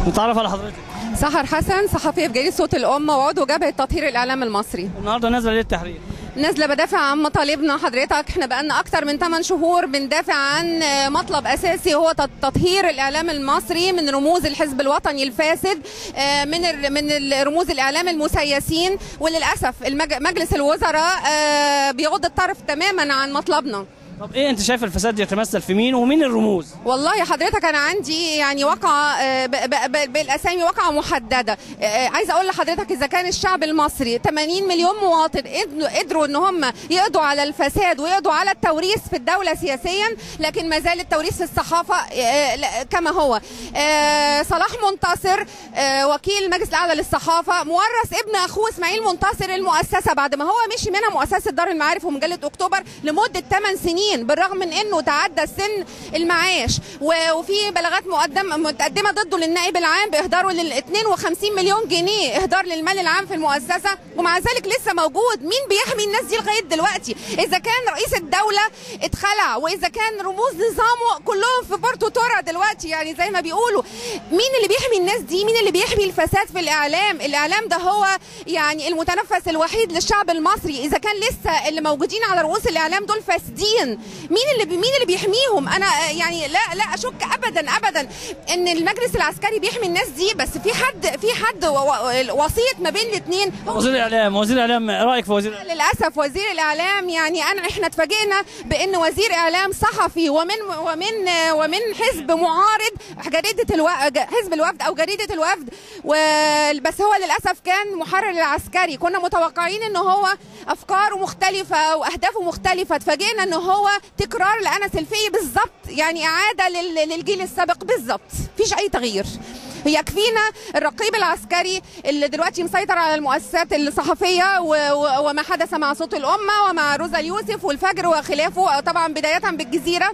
نتعرف على حضرتك سحر حسن صحفية في جريدة صوت الأمة وعضو جبهة تطهير الإعلام المصري النهارده نازله ليه التحرير نازلة بدافع عن مطالبنا حضرتك احنا بقالنا أكتر من 8 شهور بندافع عن مطلب أساسي هو تط- تطهير الإعلام المصري من رموز الحزب الوطني الفاسد آه، من ال- من ال- رموز الإعلام المسيسين وللأسف المج- مجلس الوزراء آه، بيغض الطرف تماما عن مطلبنا طب ايه انت شايف الفساد يتمثل في مين ومين الرموز والله حضرتك انا عندي يعني واقعه آه، ب- ب- ب- بالاسامي واقعه محدده آه، آه، عايزه اقول لحضرتك اذا كان الشعب المصري 80 مليون مواطن قدروا- قدروا ان هم يقضوا على الفساد ويقضوا على التوريث في الدوله سياسيا لكن ما زال التوريث في الصحافه آه، لا- كما هو آه، صلاح منتصر آه، وكيل المجلس الاعلى للصحافه مورث ابن اخوه اسماعيل منتصر المؤسسه بعد ما هو مشي منها مؤسسه دار المعارف ومجله اكتوبر لمده 8 سنين بالرغم من انه تعدى سن المعاش و- وفي بلاغات مقدم متقدمه ضده للنائب العام باهداره لل 52 مليون جنيه اهدار للمال العام في المؤسسه ومع ذلك لسه موجود مين بيحمي الناس دي لغايه دلوقتي اذا كان رئيس الدوله اتخلع واذا كان رموز نظامه كلهم في بورتو تورا دلوقتي يعني زي ما بيقولوا مين اللي بيحمي الناس دي مين اللي بيحمي الفساد في الاعلام الاعلام ده هو يعني المتنفس الوحيد للشعب المصري اذا كان لسه اللي موجودين على رؤوس الاعلام دول فاسدين مين اللي بي- مين اللي بيحميهم انا آه، يعني لا لا اشك ابدا ابدا ان المجلس العسكري بيحمي الناس دي بس في حد في حد و- و- وسيط ما بين الاثنين وزير الاعلام وزير الاعلام رايك في وزير الإعلام؟ للاسف وزير الاعلام يعني انا احنا اتفاجئنا بان وزير اعلام صحفي ومن ومن ومن حزب معارض جريده الو... حزب الوفد او جريده الوفد و... بس هو للاسف كان محرر العسكري كنا متوقعين ان هو افكاره مختلفه واهدافه مختلفه اتفاجئنا ان هو تكرار لانس الفقي بالظبط يعني اعاده لل... للجيل السابق بالظبط مفيش اي تغيير يكفينا الرقيب العسكري اللي دلوقتي مسيطر على المؤسسات الصحفيه و... و... وما حدث مع صوت الامه ومع روزا اليوسف والفجر وخلافه طبعا بدايه بالجزيره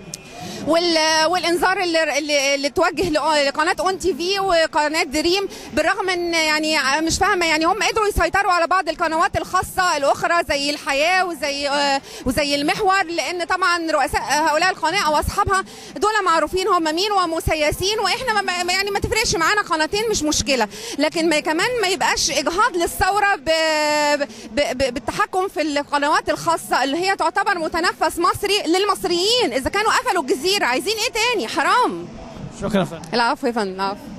وال... والانذار اللي اللي, اللي توجه لق- لقناه اون تي في وقناه دريم بالرغم ان يعني مش فاهمه يعني هم قدروا يسيطروا على بعض القنوات الخاصه الاخرى زي الحياه وزي آه، وزي المحور لان طبعا رؤساء هؤلاء القناه او اصحابها دول معروفين هم مين ومسيسين واحنا ما ما- يعني ما تفرقش معانا قناتين مش مشكله لكن ما كمان ما يبقاش اجهاض للثوره ب... ب... ب... بالتحكم في القنوات الخاصه اللي هي تعتبر متنفس مصري للمصريين اذا كانوا قفلوا الجزيره عايزين ايه تاني حرام شكرا فندم العفو يا فندم العفو